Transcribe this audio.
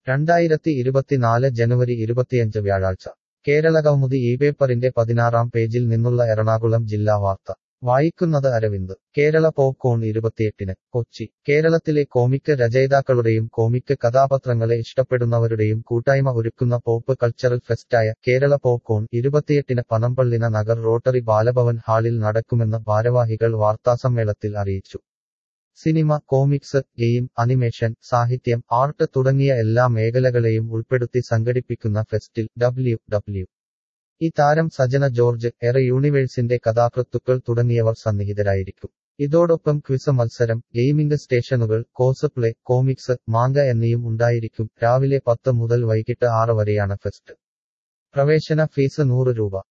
രണ്ടായിരത്തി ഇരുപത്തിനാല് ജനുവരി ഇരുപത്തിയഞ്ച് വ്യാഴാഴ്ച കേരളകൗമുദി ഈ പേപ്പറിന്റെ പതിനാറാം പേജിൽ നിന്നുള്ള എറണാകുളം ജില്ലാ വാർത്ത വായിക്കുന്നത് അരവിന്ദ് കേരള പോപ്കോൺ ഇരുപത്തിയെട്ടിന് കൊച്ചി കേരളത്തിലെ കോമിക്ക് രചയിതാക്കളുടെയും കോമിക്ക് കഥാപാത്രങ്ങളെ ഇഷ്ടപ്പെടുന്നവരുടെയും കൂട്ടായ്മ ഒരുക്കുന്ന പോപ്പ് കൾച്ചറൽ ഫെസ്റ്റായ കേരള പോപ്കോൺ ഇരുപത്തിയെട്ടിന് പനമ്പള്ളിന നഗർ റോട്ടറി ബാലഭവൻ ഹാളിൽ നടക്കുമെന്ന് ഭാരവാഹികൾ വാർത്താസമ്മേളനത്തിൽ അറിയിച്ചു സിനിമ കോമിക്സ് ഗെയിം അനിമേഷൻ സാഹിത്യം ആർട്ട് തുടങ്ങിയ എല്ലാ മേഖലകളെയും ഉൾപ്പെടുത്തി സംഘടിപ്പിക്കുന്ന ഫെസ്റ്റിൽ ഡബ്ല്യു ഡബ്ല്യു ഈ താരം സജന ജോർജ് എറ യൂണിവേഴ്സിന്റെ കഥാകൃത്തുക്കൾ തുടങ്ങിയവർ സന്നിഹിതരായിരിക്കും ഇതോടൊപ്പം ക്വിസ് മത്സരം ഗെയിമിംഗ് സ്റ്റേഷനുകൾ കോസ്പ്ലേ കോമിക്സ് മാങ്ക എന്നിയും ഉണ്ടായിരിക്കും രാവിലെ പത്ത് മുതൽ വൈകിട്ട് ആറ് വരെയാണ് ഫെസ്റ്റ് പ്രവേശന ഫീസ് നൂറ് രൂപ